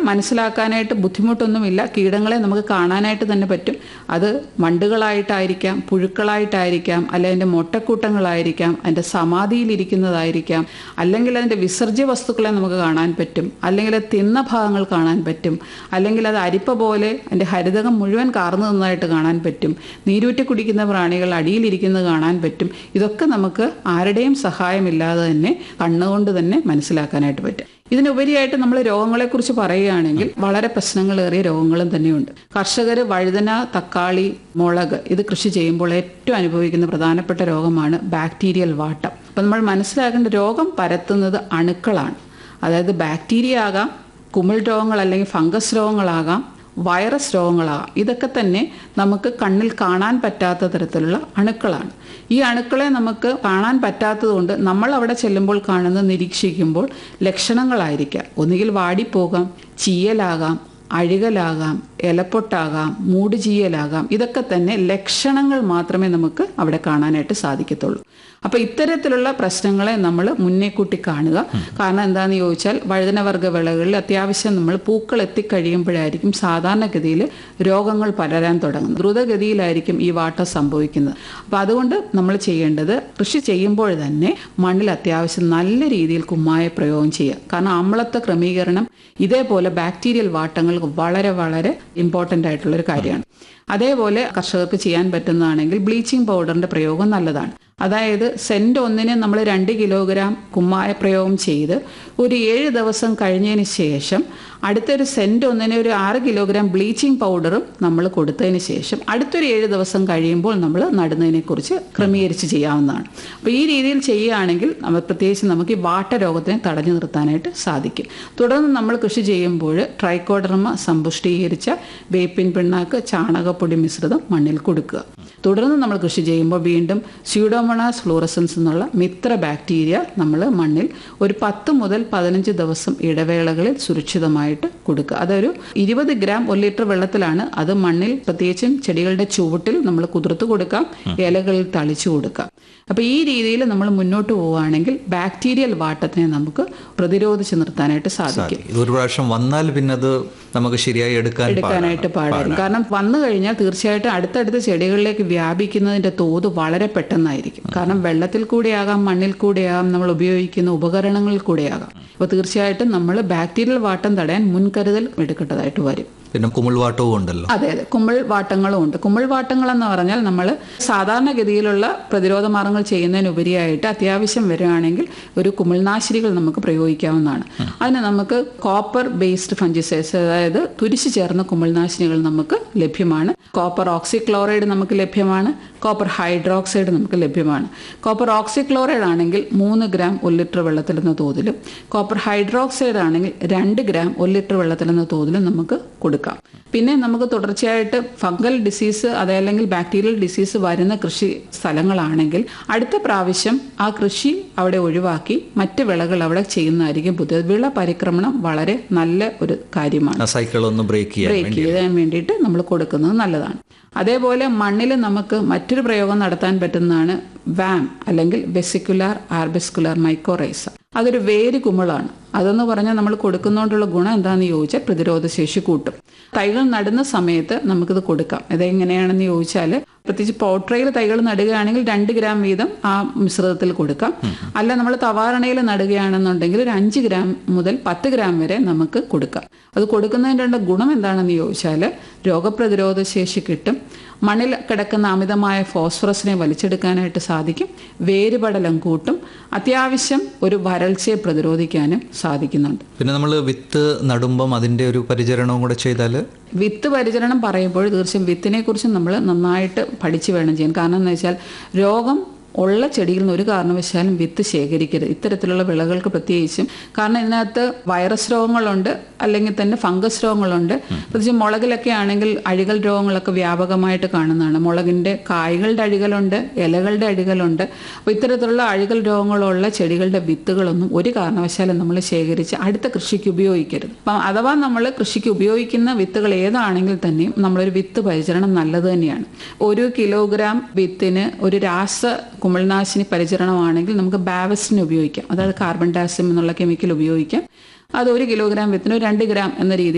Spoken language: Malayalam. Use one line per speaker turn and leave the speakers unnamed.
മനസ്സിലാക്കാനായിട്ട് ബുദ്ധിമുട്ടൊന്നുമില്ല കീടങ്ങളെ നമുക്ക് കാണാനായിട്ട് തന്നെ പറ്റും അത് വണ്ടുകളായിട്ടായിരിക്കാം പുഴുക്കളായിട്ടായിരിക്കാം അല്ലെങ്കിൽ അതിൻ്റെ മുട്ടക്കൂട്ടങ്ങളായിരിക്കാം അതിൻ്റെ സമാധിയിലിരിക്കുന്നതായിരിക്കാം അല്ലെങ്കിൽ അതിൻ്റെ വിസർജ്യ വസ്തുക്കളെ നമുക്ക് കാണാൻ പറ്റും അല്ലെങ്കിൽ അത് തിന്ന ഭാഗങ്ങൾ കാണാൻ പറ്റും അല്ലെങ്കിൽ അത് അരിപ്പ പോലെ അതിൻ്റെ ഹരിതകം മുഴുവൻ കാർന്നു നിന്നതായിട്ട് കാണാൻ പറ്റും നീരൂറ്റി കുടിക്കുന്ന പ്രാണികൾ അടിയിലിരിക്കുന്നത് കാണാൻ പറ്റും ഇതൊക്കെ നമുക്ക് ആരുടെയും സഹായമില്ലാതെ തന്നെ കണ്ണുകൊണ്ട് തന്നെ മനസ്സിലാക്കാനായിട്ട് പറ്റും ഇതിനുപരിയായിട്ട് നമ്മൾ രോഗങ്ങളെക്കുറിച്ച് പറയുകയാണെങ്കിൽ വളരെ പ്രശ്നങ്ങളേറിയ രോഗങ്ങളും തന്നെയുണ്ട് കർഷകർ വഴുതന തക്കാളി മുളക് ഇത് കൃഷി ചെയ്യുമ്പോൾ ഏറ്റവും അനുഭവിക്കുന്ന പ്രധാനപ്പെട്ട രോഗമാണ് ബാക്ടീരിയൽ വാട്ടം അപ്പം നമ്മൾ മനസ്സിലാക്കേണ്ട രോഗം പരത്തുന്നത് അണുക്കളാണ് അതായത് ബാക്ടീരിയ ആകാം കുമിൾ രോഗങ്ങൾ അല്ലെങ്കിൽ ഫംഗസ് രോഗങ്ങളാകാം വൈറസ് രോഗങ്ങളാകാം ഇതൊക്കെ തന്നെ നമുക്ക് കണ്ണിൽ കാണാൻ പറ്റാത്ത തരത്തിലുള്ള അണുക്കളാണ് ഈ അണുക്കളെ നമുക്ക് കാണാൻ പറ്റാത്തതുകൊണ്ട് നമ്മൾ അവിടെ ചെല്ലുമ്പോൾ കാണുന്നത് നിരീക്ഷിക്കുമ്പോൾ ലക്ഷണങ്ങളായിരിക്കാം ഒന്നുകിൽ വാടിപ്പോകാം ചീയലാകാം അഴുകലാകാം ഇലപ്പൊട്ടാകാം മൂടുചീയലാകാം ഇതൊക്കെ തന്നെ ലക്ഷണങ്ങൾ മാത്രമേ നമുക്ക് അവിടെ കാണാനായിട്ട് സാധിക്കത്തുള്ളൂ അപ്പൊ ഇത്തരത്തിലുള്ള പ്രശ്നങ്ങളെ നമ്മൾ മുന്നേ കൂട്ടി കാണുക കാരണം എന്താണെന്ന് ചോദിച്ചാൽ വഴുതനവർഗ വിളകളിൽ അത്യാവശ്യം നമ്മൾ പൂക്കൾ എത്തിക്കഴിയുമ്പോഴായിരിക്കും സാധാരണഗതിയിൽ രോഗങ്ങൾ പടരാൻ തുടങ്ങുന്നത് ദ്രുതഗതിയിലായിരിക്കും ഈ വാട്ട സംഭവിക്കുന്നത് അപ്പൊ അതുകൊണ്ട് നമ്മൾ ചെയ്യേണ്ടത് കൃഷി ചെയ്യുമ്പോൾ തന്നെ മണ്ണിൽ അത്യാവശ്യം നല്ല രീതിയിൽ കുമ്മായ പ്രയോഗം ചെയ്യുക കാരണം അമ്ലത്വ ക്രമീകരണം ഇതേപോലെ ബാക്ടീരിയൽ വാട്ടങ്ങൾക്ക് വളരെ വളരെ ഇമ്പോർട്ടൻ്റ് ആയിട്ടുള്ള ഒരു കാര്യമാണ് അതേപോലെ കർഷകർക്ക് ചെയ്യാൻ പറ്റുന്നതാണെങ്കിൽ ബ്ലീച്ചിങ് പൗഡറിന്റെ പ്രയോഗം നല്ലതാണ് അതായത് സെന്റ് ഒന്നിന് നമ്മൾ രണ്ട് കിലോഗ്രാം കുമ്മായ പ്രയോഗം ചെയ്ത് ഒരു ഏഴ് ദിവസം കഴിഞ്ഞതിന് ശേഷം അടുത്തൊരു സെന്റ് ഒന്നിന് ഒരു ആറ് കിലോഗ്രാം ബ്ലീച്ചിങ് പൗഡറും നമ്മൾ കൊടുത്തതിന് ശേഷം അടുത്തൊരു ഏഴ് ദിവസം കഴിയുമ്പോൾ നമ്മൾ നടുന്നതിനെക്കുറിച്ച് ക്രമീകരിച്ച് ചെയ്യാവുന്നതാണ് അപ്പോൾ ഈ രീതിയിൽ ചെയ്യുകയാണെങ്കിൽ നമ്മൾ പ്രത്യേകിച്ച് നമുക്ക് ഈ വാട്ട രോഗത്തിനെ തടഞ്ഞു നിർത്താനായിട്ട് സാധിക്കും തുടർന്ന് നമ്മൾ കൃഷി ചെയ്യുമ്പോൾ ട്രൈക്കോഡർമ സമ്പുഷ്ടീകരിച്ച വേപ്പിൻ പിണ്ണാക്ക് ചാണകപ്പൊടി മിശ്രിതം മണ്ണിൽ കൊടുക്കുക തുടർന്ന് നമ്മൾ കൃഷി ചെയ്യുമ്പോൾ വീണ്ടും സ്യൂഡോമോണാസ് ഫ്ലൂറസൻസ് എന്നുള്ള മിത്ര ബാക്ടീരിയ നമ്മൾ മണ്ണിൽ ഒരു പത്ത് മുതൽ പതിനഞ്ച് ദിവസം ഇടവേളകളിൽ സുരക്ഷിതമായിട്ട് കൊടുക്കുക അതൊരു ഇരുപത് ഗ്രാം ഒരു ലിറ്റർ വെള്ളത്തിലാണ് അത് മണ്ണിൽ പ്രത്യേകിച്ചും ചെടികളുടെ ചുവട്ടിൽ നമ്മൾ കുതിർത്ത് കൊടുക്കാം ഇലകളിൽ തളിച്ചു കൊടുക്കാം അപ്പൊ ഈ രീതിയിൽ നമ്മൾ മുന്നോട്ട് പോവുകയാണെങ്കിൽ ബാക്ടീരിയൽ വാട്ടത്തിനെ നമുക്ക് പ്രതിരോധിച്ച് നിർത്താനായിട്ട് സാധിക്കും
ഇത് ഒരു പ്രാവശ്യം വന്നാൽ പിന്നെ അത് നമുക്ക് ശരിയായി എടുക്കാൻ
എടുക്കാനായിട്ട് പാടായിരിക്കും കാരണം വന്നു കഴിഞ്ഞാൽ തീർച്ചയായിട്ടും അടുത്തടുത്ത ചെടികളിലേക്ക് വ്യാപിക്കുന്നതിന്റെ തോത് വളരെ പെട്ടെന്നായിരിക്കും കാരണം വെള്ളത്തിൽ കൂടെയാകാം മണ്ണിൽ കൂടെയാകാം നമ്മൾ ഉപയോഗിക്കുന്ന ഉപകരണങ്ങളിൽ കൂടെയാകാം അപ്പോൾ തീർച്ചയായിട്ടും നമ്മൾ ബാക്ടീരിയൽ വാട്ടം തടയാൻ മുൻകരുതൽ എടുക്കേണ്ടതായിട്ട് വരും
പിന്നെ കുമിൾവാട്ടവും ഉണ്ടല്ലോ
അതെ അതെ കുമിൾ വാട്ടങ്ങളും ഉണ്ട് കുമിൾ വാട്ടങ്ങൾ എന്ന് പറഞ്ഞാൽ നമ്മൾ സാധാരണഗതിയിലുള്ള പ്രതിരോധ മാർഗങ്ങൾ ചെയ്യുന്നതിനുപരിയായിട്ട് അത്യാവശ്യം വരികയാണെങ്കിൽ ഒരു കുമിൾനാശിനികൾ നമുക്ക് പ്രയോഗിക്കാവുന്നതാണ് അതിന് നമുക്ക് കോപ്പർ ബേസ്ഡ് ഫംജിസൈഡ്സ് അതായത് തുരിശു ചേർന്ന കുമിൾനാശിനികൾ നമുക്ക് ലഭ്യമാണ് കോപ്പർ ഓക്സിക്ലോറൈഡ് നമുക്ക് ലഭ്യമാണ് കോപ്പർ ഹൈഡ്രോക്സൈഡ് നമുക്ക് ലഭ്യമാണ് കോപ്പർ ഓക്സിക്ലോറൈഡ് ആണെങ്കിൽ മൂന്ന് ഗ്രാം ഒരു ലിറ്റർ വെള്ളത്തിലെന്ന തോതിലും കോപ്പർ ഹൈഡ്രോക്സൈഡ് ആണെങ്കിൽ രണ്ട് ഗ്രാം ഒരു ലിറ്റർ വെള്ളത്തിലെന്ന തോതിലും നമുക്ക് കൊടുക്കാം പിന്നെ നമുക്ക് തുടർച്ചയായിട്ട് ഫംഗൽ ഡിസീസ് അതല്ലെങ്കിൽ ബാക്ടീരിയൽ ഡിസീസ് വരുന്ന കൃഷി സ്ഥലങ്ങളാണെങ്കിൽ അടുത്ത പ്രാവശ്യം ആ കൃഷി അവിടെ ഒഴിവാക്കി മറ്റ് വിളകൾ അവിടെ ചെയ്യുന്നതായിരിക്കും പുതിയത് വിള പരിക്രമണം വളരെ നല്ല ഒരു കാര്യമാണ്
ആ സൈക്കിൾ ഒന്ന് ബ്രേക്ക് ചെയ്യാൻ
ബ്രേക്ക് ചെയ്യാൻ വേണ്ടിയിട്ട് നമ്മൾ കൊടുക്കുന്നത് നല്ലതാണ് അതേപോലെ മണ്ണിൽ നമുക്ക് മറ്റൊരു പ്രയോഗം നടത്താൻ പറ്റുന്നതാണ് വാം അല്ലെങ്കിൽ വെസിക്കുലാർ ആർബിസ്കുലാർ മൈക്കോറൈസ അതൊരു വേര് കുമിളാണ് അതെന്ന് പറഞ്ഞാൽ നമ്മൾ കൊടുക്കുന്നതുകൊണ്ടുള്ള ഗുണം എന്താണെന്ന് ചോദിച്ചാൽ പ്രതിരോധ ശേഷി കൂട്ടും തൈകൾ നടുന്ന സമയത്ത് നമുക്കിത് കൊടുക്കാം ഇതെങ്ങനെയാണെന്ന് ചോദിച്ചാൽ പ്രത്യേകിച്ച് പോട്രയിൽ തൈകൾ നടുകയാണെങ്കിൽ രണ്ട് ഗ്രാം വീതം ആ മിശ്രിതത്തിൽ കൊടുക്കാം അല്ല നമ്മൾ തവാരണയിൽ നടുകയാണെന്നുണ്ടെങ്കിൽ ഒരു അഞ്ച് ഗ്രാം മുതൽ പത്ത് ഗ്രാം വരെ നമുക്ക് കൊടുക്കാം അത് കൊടുക്കുന്നതിൻ്റെ ഗുണം എന്താണെന്ന് ചോദിച്ചാൽ രോഗപ്രതിരോധ ശേഷി കിട്ടും മണ്ണിൽ കിടക്കുന്ന അമിതമായ ഫോസ്ഫറസിനെ വലിച്ചെടുക്കാനായിട്ട് സാധിക്കും വേരുപടലം കൂട്ടും അത്യാവശ്യം ഒരു വരൾച്ചയെ പ്രതിരോധിക്കാനും സാധിക്കുന്നുണ്ട്
പിന്നെ നമ്മൾ വിത്ത് നടുമ്പം അതിന്റെ ഒരു പരിചരണവും കൂടെ ചെയ്താൽ
വിത്ത് പരിചരണം പറയുമ്പോൾ തീർച്ചയായും വിത്തിനെ കുറിച്ച് നമ്മൾ നന്നായിട്ട് പഠിച്ചു വേണം ചെയ്യാൻ കാരണം എന്ന് വെച്ചാൽ രോഗം ഉള്ള ചെടിയിൽ നിന്ന് ഒരു കാരണവശാലും വിത്ത് ശേഖരിക്കരുത് ഇത്തരത്തിലുള്ള വിളകൾക്ക് പ്രത്യേകിച്ചും കാരണം ഇതിനകത്ത് വൈറസ് രോഗങ്ങളുണ്ട് അല്ലെങ്കിൽ തന്നെ ഫംഗസ് രോഗങ്ങളുണ്ട് പ്രത്യേകിച്ച് മുളകിലൊക്കെ ആണെങ്കിൽ അഴികൽ രോഗങ്ങളൊക്കെ വ്യാപകമായിട്ട് കാണുന്നതാണ് മുളകിൻ്റെ കായ്കളുടെ അഴികലുണ്ട് ഇലകളുടെ അഴികലുണ്ട് അപ്പോൾ ഇത്തരത്തിലുള്ള അഴികൽ രോഗങ്ങളുള്ള ചെടികളുടെ വിത്തുകളൊന്നും ഒരു കാരണവശാലും നമ്മൾ ശേഖരിച്ച് അടുത്ത കൃഷിക്ക് ഉപയോഗിക്കരുത് അപ്പം അഥവാ നമ്മൾ കൃഷിക്ക് ഉപയോഗിക്കുന്ന വിത്തുകൾ ഏതാണെങ്കിൽ തന്നെയും നമ്മളൊരു വിത്ത് പരിചരണം നല്ലത് തന്നെയാണ് ഒരു കിലോഗ്രാം വിത്തിന് ഒരു രാസ കുമിൾനാശിനി പരിചരണമാണെങ്കിൽ നമുക്ക് ബാവസ്റ്റിന് ഉപയോഗിക്കാം അതായത് കാർബൺ ഡയോക്സൈഡ് എന്നുള്ള കെമിക്കൽ ഉപയോഗിക്കാം അത് ഒരു കിലോഗ്രാം വിത്തിന് ഒരു രണ്ട് ഗ്രാം എന്ന രീതിയിൽ